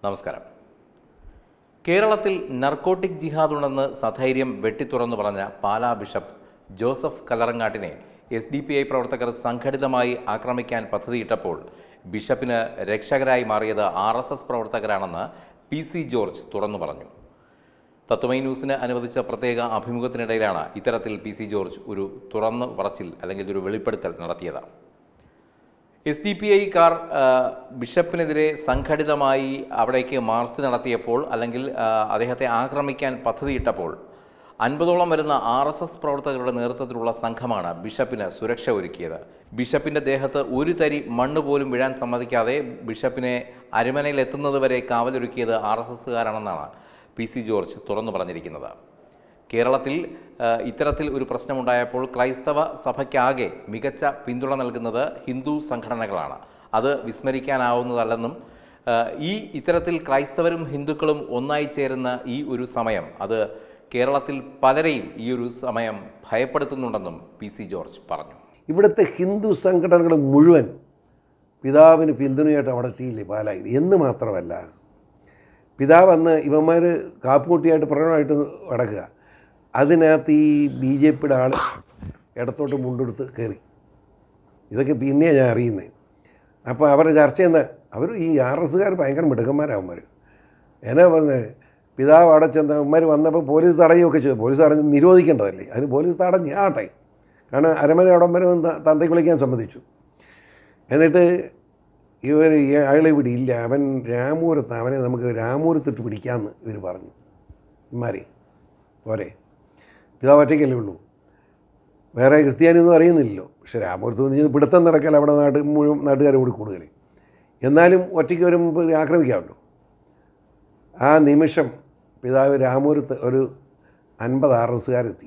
നമസ്കാരം കേരളത്തിൽ നർക്കോട്ടിക് ജിഹാദ് ഉണ്ടെന്ന് സധൈര്യം വെട്ടിത്തുറന്നു പറഞ്ഞ പാലാ ബിഷപ്പ് ജോസഫ് കലറങ്ങാട്ടിനെ എസ് ഡി പി ഐ പ്രവർത്തകർ സംഘടിതമായി ആക്രമിക്കാൻ പദ്ധതിയിട്ടപ്പോൾ ബിഷപ്പിന് രക്ഷകരായി മാറിയത് ആർ എസ് എസ് പ്രവർത്തകരാണെന്ന് പി സി ജോർജ് തുറന്നു പറഞ്ഞു തത്വമൈ ന്യൂസിന് അനുവദിച്ച പ്രത്യേക അഭിമുഖത്തിനിടയിലാണ് ഇത്തരത്തിൽ പി സി ജോർജ് ഒരു തുറന്നു പറച്ചിൽ അല്ലെങ്കിൽ ഒരു വെളിപ്പെടുത്തൽ നടത്തിയത് എസ് ഡി പി ഐക്കാർ ബിഷപ്പിനെതിരെ സംഘടിതമായി അവിടേക്ക് മാർച്ച് നടത്തിയപ്പോൾ അല്ലെങ്കിൽ ആ, അദ്ദേഹത്തെ ആക്രമിക്കാൻ പദ്ധതിയിട്ടപ്പോൾ അൻപതോളം വരുന്ന ആർ എസ് എസ് പ്രവർത്തകരുടെ നേതൃത്വത്തിലുള്ള സംഘമാണ് ബിഷപ്പിന് സുരക്ഷ ഒരുക്കിയത് ബിഷപ്പിൻ്റെ ദേഹത്ത് ഒരു തരി മണ്ണ് പോലും വീഴാൻ സമ്മതിക്കാതെ ബിഷപ്പിനെ അരമനയിലെത്തുന്നതുവരെ കാവലൊരുക്കിയത് ആർ എസ് എസ്സുകാരാണെന്നാണ് പി സി ജോർജ് തുറന്നു പറഞ്ഞിരിക്കുന്നത് കേരളത്തിൽ ആ, ഇത്തരത്തിൽ ഒരു പ്രശ്നമുണ്ടായപ്പോൾ ക്രൈസ്തവ സഭയ്ക്കാകെ മികച്ച പിന്തുണ നൽകുന്നത് ഹിന്ദു സംഘടനകളാണ് അത് വിസ്മരിക്കാനാവുന്നതല്ലെന്നും ആ, ഈ ഇത്തരത്തിൽ ക്രൈസ്തവരും ഹിന്ദുക്കളും ഒന്നായി ചേരുന്ന ഈ ഒരു സമയം അത് കേരളത്തിൽ പലരെയും ഈ ഒരു സമയം ഭയപ്പെടുത്തുന്നുണ്ടെന്നും പി സി ജോർജ് പറഞ്ഞു ഇവിടുത്തെ ഹിന്ദു സംഘടനകൾ മുഴുവൻ പിതാവിന് പിന്തുണയായിട്ട് അവിടെ എത്തിയില്ലേ പാലായിൽ എന്ന് മാത്രമല്ല പിതാവ് അന്ന് ഇവന്മാർ കാപ്പുകുട്ടിയായിട്ട് പ്രകടനമായിട്ട് നടക്കുക അതിനകത്ത് ഈ ബി ജെ പിയുടെ ആൾ ഇടത്തോട്ട് മുണ്ടെടുത്ത് കയറി ഇതൊക്കെ പിന്നെയാണ് ഞാൻ അറിയുന്നത് അപ്പോൾ അവരുടെ ചർച്ച എന്താ അവർ ഈ ആർ എസ്സുകാർ ഭയങ്കര മിടുക്കന്മാരാവന്മാർ എന്നാ പറഞ്ഞത് പിതാവ് അവിടെ ചെന്ന് അവന്മാർ വന്നപ്പോൾ പോലീസ് തടയുകയൊക്കെ ചെയ്തു പോലീസ് തടഞ്ഞ് നിരോധിക്കേണ്ടതല്ലേ അതിന് പോലീസ് തടഞ്ഞ് ആട്ടെ കാരണം അരമന അവിടം വരെ വന്ന് ത- തന്തയ്ക്ക് വിളിക്കാൻ സമ്മതിച്ചു എന്നിട്ട് ഇവർ അയാൾ ഇവിടെ ഇല്ല അവൻ രാമൂരത്ത് അവനെ നമുക്ക് രാമൂരത്തിട്ട് പിടിക്കാമെന്ന് ഇവർ പറഞ്ഞു ഇമാരെ പോരെ പിതാവ് ഒറ്റയ്ക്കല്ലേ ഉള്ളൂ വേറെ ക്രിസ്ത്യാനിയൊന്നും അറിയുന്നില്ലല്ലോ പക്ഷെ രാമപുരത്ത് വന്ന് പിടുത്തം നടക്കൽ അവിടെ നാട് മുഴുവൻ നാട്ടുകാരെ കൂടി കൂടുതൽ എന്നാലും ഒറ്റയ്ക്ക് വരുമ്പോൾ ആക്രമിക്കാമല്ലോ ആ നിമിഷം പിതാവ് രാമപുരത്ത് ഒരു അൻപത് ആർ എസ്സുകാരെത്തി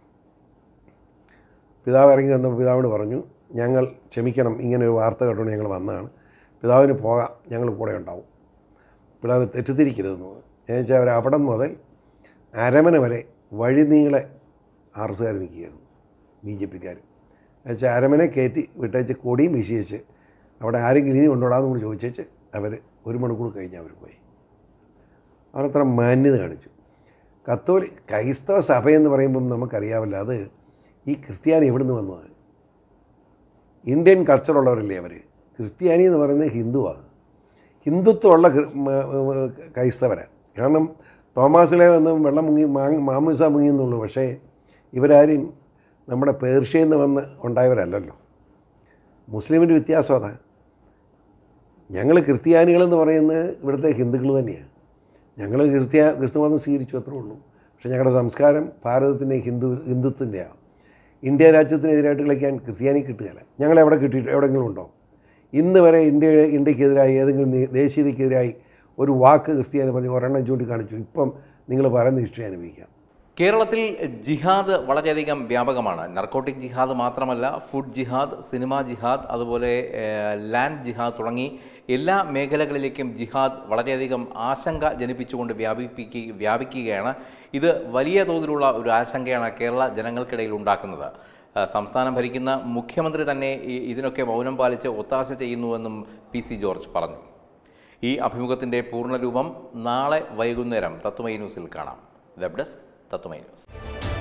പിതാവ് ഇറങ്ങി വന്നപ്പോൾ പിതാവിനോട് പറഞ്ഞു ഞങ്ങൾ ക്ഷമിക്കണം ഇങ്ങനെ ഒരു വാർത്ത കേട്ടോണ്ട് ഞങ്ങൾ വന്നതാണ് പിതാവിന് പോകാം ഞങ്ങൾ കൂടെ ഉണ്ടാവും പിതാവ് തെറ്റിദ്ധരിക്കരുതെന്ന് എന്ന് വെച്ചാൽ അവർ അവിടെ മുതൽ അരമന വരെ വഴിനീളെ ആർ എസ്സുകാർ നിൽക്കുകയായിരുന്നു ബി ജെ പിക്കാർ എന്നുവെച്ചാൽ അരമനെ കയറ്റി വിട്ടേച്ച് കൊടിയും വീശിയേച്ച് അവിടെ ആരെങ്കിലും ഇനി കൊണ്ടുവിടാമെന്ന് കൂടി ചോദിച്ചേച്ച് അവർ ഒരു മണിക്കൂർ കഴിഞ്ഞ് അവർ പോയി അവരത്ര മാന്യത കാണിച്ചു കത്തോലി ക്രൈസ്തവ സഭയെന്ന് പറയുമ്പം നമുക്കറിയാമല്ലോ അത് ഈ ക്രിസ്ത്യാനി എവിടെ നിന്ന് വന്നതാണ് ഇന്ത്യൻ കൾച്ചറുള്ളവരല്ലേ അവർ ക്രിസ്ത്യാനി എന്ന് പറയുന്നത് ഹിന്ദുവാണ് ഹിന്ദുത്വമുള്ള ക്രി- മ- മ- ക്രൈസ്തവരാണ് കാരണം തോമാസിലെ വന്ന് വെള്ളം മുങ്ങി മാങ് മാമൂസ മുങ്ങി എന്നുള്ളൂ പക്ഷേ ഇവരാരും നമ്മുടെ പേർഷ്യയിൽ നിന്ന് വന്ന് ഉണ്ടായവരല്ലല്ലോ മുസ്ലിമിൻ്റെ വ്യത്യാസം അതാ ഞങ്ങൾ ക്രിസ്ത്യാനികളെന്ന് പറയുന്നത് ഇവിടുത്തെ ഹിന്ദുക്കൾ തന്നെയാണ് ഞങ്ങൾ ക്രിസ്ത്യ ക്രിസ്തുമതം സ്വീകരിച്ചു അത്രേ ഉള്ളൂ പക്ഷേ ഞങ്ങളുടെ സംസ്കാരം ഭാരതത്തിൻ്റെ ഹിന്ദു ഹിന്ദുത്വൻ്റെയാണ് ഇന്ത്യ രാജ്യത്തിനെതിരായിട്ട് കളിക്കാൻ ക്രിസ്ത്യാനി കിട്ടുകയില്ല ഞങ്ങൾ എവിടെ കിട്ടിയിട്ട് എവിടെയെങ്കിലും ഉണ്ടോ ഇന്ന് വരെ ഇന്ത്യ ഇന്ത്യക്കെതിരായി ഏതെങ്കിലും നേ- ദേശീയതയ്ക്കെതിരായി ഒരു വാക്ക് ക്രിസ്ത്യാനി പറഞ്ഞ് ഒരെണ്ണം ചൂണ്ടിക്കാണിച്ചു ഇപ്പം നിങ്ങൾ പറയുന്ന ഹിസ്റ്ററി അനുഭവിക്കാം കേരളത്തിൽ ജിഹാദ് വളരെയധികം വ്യാപകമാണ് നർക്കോട്ടിക് ജിഹാദ് മാത്രമല്ല ഫുഡ് ജിഹാദ് സിനിമാ ജിഹാദ് അതുപോലെ ഏഹ്, ലാൻഡ് ജിഹാദ് തുടങ്ങി എല്ലാ മേഖലകളിലേക്കും ജിഹാദ് വളരെയധികം ആശങ്ക ജനിപ്പിച്ചുകൊണ്ട് വ്യാപിപ്പിക്കുക വ്യാപിക്കുകയാണ് ഇത് വലിയ തോതിലുള്ള ഒരു ആശങ്കയാണ് കേരള ജനങ്ങൾക്കിടയിൽ ഉണ്ടാക്കുന്നത് ഏഹ്, സംസ്ഥാനം ഭരിക്കുന്ന മുഖ്യമന്ത്രി തന്നെ ഈ- ഇതിനൊക്കെ മൗനം പാലിച്ച് ഒത്താശ ചെയ്യുന്നുവെന്നും പി സി ജോർജ് പറഞ്ഞു ഈ അഭിമുഖത്തിൻ്റെ പൂർണ്ണരൂപം നാളെ വൈകുന്നേരം തത്വമൈ ന്യൂസിൽ കാണാം വെബ് ഡെസ്ക് തത്വമൈ ന്യൂസ്